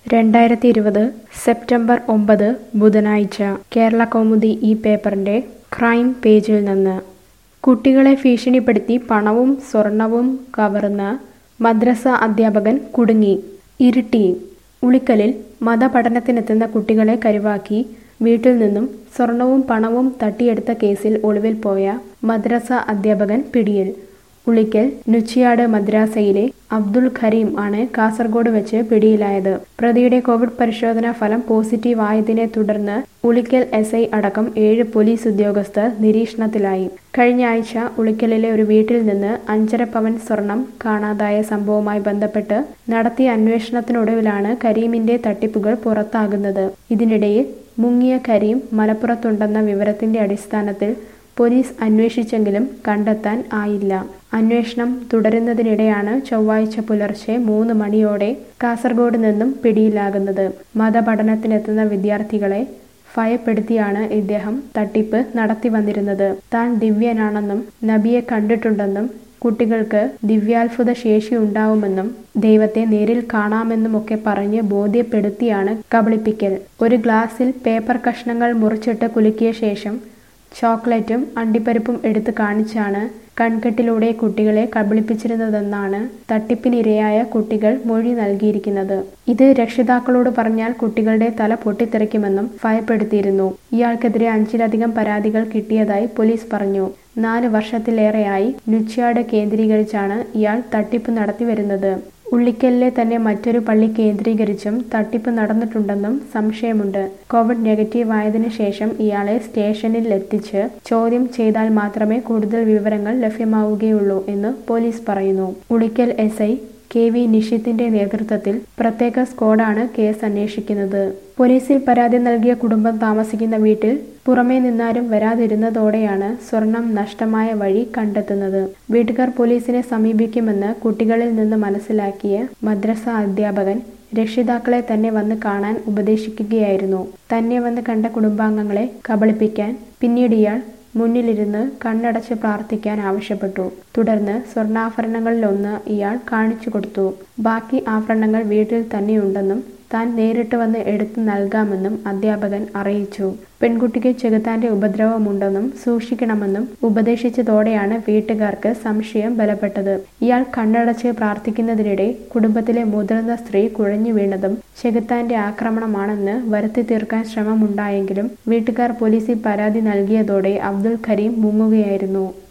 രണ്ടായിരത്തി ഇരുപത് സെപ്റ്റംബർ ഒമ്പത് ബുധനാഴ്ച കേരള കൗമുദി ഈ പേപ്പറിന്റെ ക്രൈം പേജിൽ നിന്ന് കുട്ടികളെ ഭീഷണിപ്പെടുത്തി പണവും സ്വർണവും കവർന്ന മദ്രസ അധ്യാപകൻ കുടുങ്ങി ഇരിട്ടി ഉളിക്കലിൽ മതപഠനത്തിനെത്തുന്ന കുട്ടികളെ കരുവാക്കി വീട്ടിൽ നിന്നും സ്വർണവും പണവും തട്ടിയെടുത്ത കേസിൽ ഒളിവിൽ പോയ മദ്രസ അധ്യാപകൻ പിടിയിൽ ഉളിക്കൽ നുച്ചിയാട് മദ്രാസയിലെ അബ്ദുൾ ഖരീം ആണ് കാസർഗോഡ് വെച്ച് പിടിയിലായത് പ്രതിയുടെ കോവിഡ് പരിശോധനാ ഫലം പോസിറ്റീവ് ആയതിനെ തുടർന്ന് ഉളിക്കൽ എസ് ഐ അടക്കം ഏഴ് പോലീസ് ഉദ്യോഗസ്ഥർ നിരീക്ഷണത്തിലായി കഴിഞ്ഞ ആഴ്ച ഉളിക്കലിലെ ഒരു വീട്ടിൽ നിന്ന് അഞ്ചര പവൻ സ്വർണം കാണാതായ സംഭവവുമായി ബന്ധപ്പെട്ട് നടത്തിയ അന്വേഷണത്തിനൊടുവിലാണ് കരീമിന്റെ തട്ടിപ്പുകൾ പുറത്താകുന്നത് ഇതിനിടയിൽ മുങ്ങിയ കരീം മലപ്പുറത്തുണ്ടെന്ന വിവരത്തിന്റെ അടിസ്ഥാനത്തിൽ പോലീസ് അന്വേഷിച്ചെങ്കിലും കണ്ടെത്താൻ ആയില്ല അന്വേഷണം തുടരുന്നതിനിടെയാണ് ചൊവ്വാഴ്ച പുലർച്ചെ മൂന്ന് മണിയോടെ കാസർഗോഡ് നിന്നും പിടിയിലാകുന്നത് മതപഠനത്തിനെത്തുന്ന വിദ്യാർത്ഥികളെ ഭയപ്പെടുത്തിയാണ് ഇദ്ദേഹം തട്ടിപ്പ് നടത്തി വന്നിരുന്നത് താൻ ദിവ്യനാണെന്നും നബിയെ കണ്ടിട്ടുണ്ടെന്നും കുട്ടികൾക്ക് ദിവ്യാത്ഭുത ശേഷി ഉണ്ടാവുമെന്നും ദൈവത്തെ നേരിൽ കാണാമെന്നുമൊക്കെ പറഞ്ഞ് ബോധ്യപ്പെടുത്തിയാണ് കബളിപ്പിക്കൽ ഒരു ഗ്ലാസ്സിൽ പേപ്പർ കഷ്ണങ്ങൾ മുറിച്ചിട്ട് കുലുക്കിയ ശേഷം ചോക്ലേറ്റും അണ്ടിപ്പരിപ്പും എടുത്ത് കാണിച്ചാണ് കൺകെട്ടിലൂടെ കുട്ടികളെ കബളിപ്പിച്ചിരുന്നതെന്നാണ് തട്ടിപ്പിനിരയായ കുട്ടികൾ മൊഴി നൽകിയിരിക്കുന്നത് ഇത് രക്ഷിതാക്കളോട് പറഞ്ഞാൽ കുട്ടികളുടെ തല പൊട്ടിത്തെറിക്കുമെന്നും ഭയപ്പെടുത്തിയിരുന്നു ഇയാൾക്കെതിരെ അഞ്ചിലധികം പരാതികൾ കിട്ടിയതായി പോലീസ് പറഞ്ഞു നാല് വർഷത്തിലേറെയായി നുച്ച്യാട് കേന്ദ്രീകരിച്ചാണ് ഇയാൾ തട്ടിപ്പ് നടത്തിവരുന്നത് ഉള്ളിക്കലിലെ തന്നെ മറ്റൊരു പള്ളി കേന്ദ്രീകരിച്ചും തട്ടിപ്പ് നടന്നിട്ടുണ്ടെന്നും സംശയമുണ്ട് കോവിഡ് നെഗറ്റീവ് ആയതിനു ശേഷം ഇയാളെ സ്റ്റേഷനിൽ എത്തിച്ച് ചോദ്യം ചെയ്താൽ മാത്രമേ കൂടുതൽ വിവരങ്ങൾ ലഭ്യമാവുകയുള്ളൂ എന്ന് പോലീസ് പറയുന്നു Ulikkal S I K V നിഷിത്തിന്റെ നേതൃത്വത്തിൽ പ്രത്യേക സ്ക്വാഡാണ് കേസ് അന്വേഷിക്കുന്നത് പോലീസിൽ പരാതി നൽകിയ കുടുംബം താമസിക്കുന്ന വീട്ടിൽ പുറമേ നിന്നാരും വരാതിരുന്നതോടെയാണ് സ്വർണം നഷ്ടമായ വഴി കണ്ടെത്തുന്നത് വീട്ടുകാർ പോലീസിനെ സമീപിക്കുമെന്ന് കുട്ടികളിൽ നിന്ന് മനസ്സിലാക്കിയ മദ്രസ അധ്യാപകൻ രക്ഷിതാക്കളെ തന്നെ വന്ന് കാണാൻ ഉപദേശിക്കുകയായിരുന്നു തന്നെ വന്ന് കണ്ട കുടുംബാംഗങ്ങളെ കബളിപ്പിക്കാൻ പിന്നീട് ഇയാൾ മുന്നിലിരുന്ന് കണ്ണടച്ച് പ്രാർത്ഥിക്കാൻ ആവശ്യപ്പെട്ടു തുടർന്ന് സ്വർണ്ണാഭരണങ്ങളിലൊന്ന് ഇയാൾ കാണിച്ചു കൊടുത്തു ബാക്കി ആഭരണങ്ങൾ വീട്ടിൽ തന്നെയുണ്ടെന്നും താൻ നേരിട്ട് വന്ന് എടുത്തു നൽകാമെന്നും അധ്യാപകൻ അറിയിച്ചു പെൺകുട്ടിക്ക് ചെകുത്താന്റെ ഉപദ്രവമുണ്ടെന്നും സൂക്ഷിക്കണമെന്നും ഉപദേശിച്ചതോടെയാണ് വീട്ടുകാർക്ക് സംശയം ബലപ്പെട്ടത് ഇയാൾ കണ്ണടച്ച് പ്രാർത്ഥിക്കുന്നതിനിടെ കുടുംബത്തിലെ മുതിർന്ന സ്ത്രീ കുഴഞ്ഞു വീണതും ചെകുത്താന്റെ ആക്രമണമാണെന്ന് വരുത്തി തീർക്കാൻ ശ്രമമുണ്ടായെങ്കിലും വീട്ടുകാർ പോലീസിൽ പരാതി നൽകിയതോടെ അബ്ദുൽ കരീം മുങ്ങുകയായിരുന്നു